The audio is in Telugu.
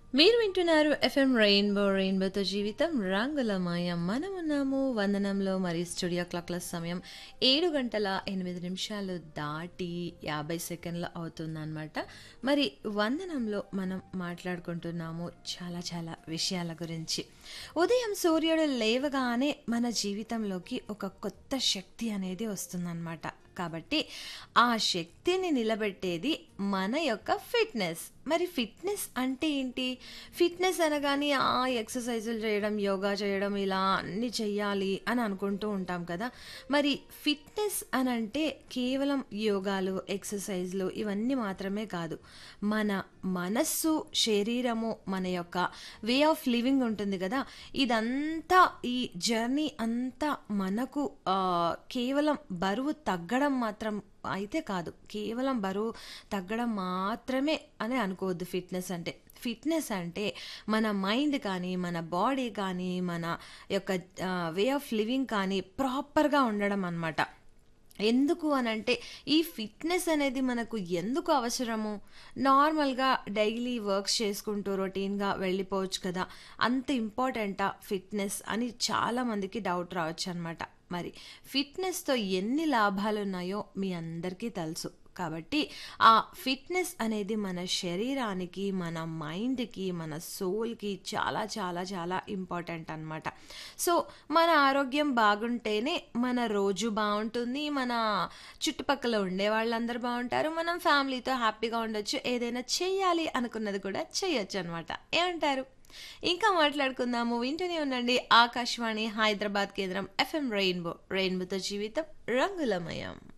మీరు వింటున్నారు ఎఫ్ఎం రెయిన్బో రెయిన్బోతో జీవితం రంగులమయం మనం ఉన్నాము వందనంలో మరి స్టూడియో క్లాక్ల సమయం ఏడు గంటల ఎనిమిది నిమిషాలు దాటి యాభై సెకండ్లు అవుతుందన్నమాట మరి వందనంలో మనం మాట్లాడుకుంటున్నాము చాలా చాలా విషయాల గురించి ఉదయం సూర్యుడు లేవగానే మన జీవితంలోకి ఒక కొత్త శక్తి అనేది వస్తుందన్నమాట కాబట్టి ఆ శక్తిని నిలబెట్టేది మన యొక్క ఫిట్నెస్ మరి ఫిట్నెస్ అంటే ఏంటి ఫిట్నెస్ అనగానే ఆ ఎక్సర్సైజులు చేయడం యోగా చేయడం ఇలా అన్ని చెయ్యాలి అని అనుకుంటూ ఉంటాం కదా మరి ఫిట్నెస్ అని అంటే కేవలం యోగాలు ఎక్సర్సైజ్లు ఇవన్నీ మాత్రమే కాదు మన మనస్సు శరీరము మన యొక్క వే ఆఫ్ లివింగ్ ఉంటుంది కదా ఇదంతా ఈ జర్నీ అంతా మనకు ఆ, కేవలం బరువు తగ్గడం మాత్రం అయితే కాదు కేవలం బరువు తగ్గడం మాత్రమే అని అనుకోవద్దు ఫిట్నెస్ అంటే ఫిట్నెస్ అంటే మన మైండ్ కానీ మన బాడీ కానీ మన యొక్క వే ఆఫ్ లివింగ్ కానీ ప్రాపర్గా ఉండడం అన్నమాట ఎందుకు అని అంటే ఈ ఫిట్నెస్ అనేది మనకు ఎందుకు అవసరము నార్మల్గా డైలీ వర్క్స్ చేసుకుంటూ రొటీన్గా వెళ్ళిపోవచ్చు కదా అంత ఇంపార్టెంటా ఫిట్నెస్ అని చాలామందికి డౌట్ రావచ్చు అనమాట మరి ఫిట్నెస్తో ఎన్ని లాభాలు ఉన్నాయో మీ అందరికీ తెలుసు కాబట్టి ఆ ఫిట్నెస్ అనేది మన శరీరానికి మన మైండ్కి మన సోల్కి చాలా చాలా చాలా ఇంపార్టెంట్ అనమాట సో మన ఆరోగ్యం బాగుంటేనే మన రోజు బాగుంటుంది మన చుట్టుపక్కల ఉండే వాళ్ళందరూ బాగుంటారు మనం ఫ్యామిలీతో హ్యాపీగా ఉండొచ్చు ఏదైనా చెయ్యాలి అనుకున్నది కూడా చేయొచ్చు అనమాట ఏమంటారు ఇంకా మాట్లాడుకుందాము వింటూనే ఉండండి ఆకాశవాణి హైదరాబాద్ కేంద్రం ఎఫ్ఎం రెయిన్బో రెయిన్బోతో జీవితం రంగులమయం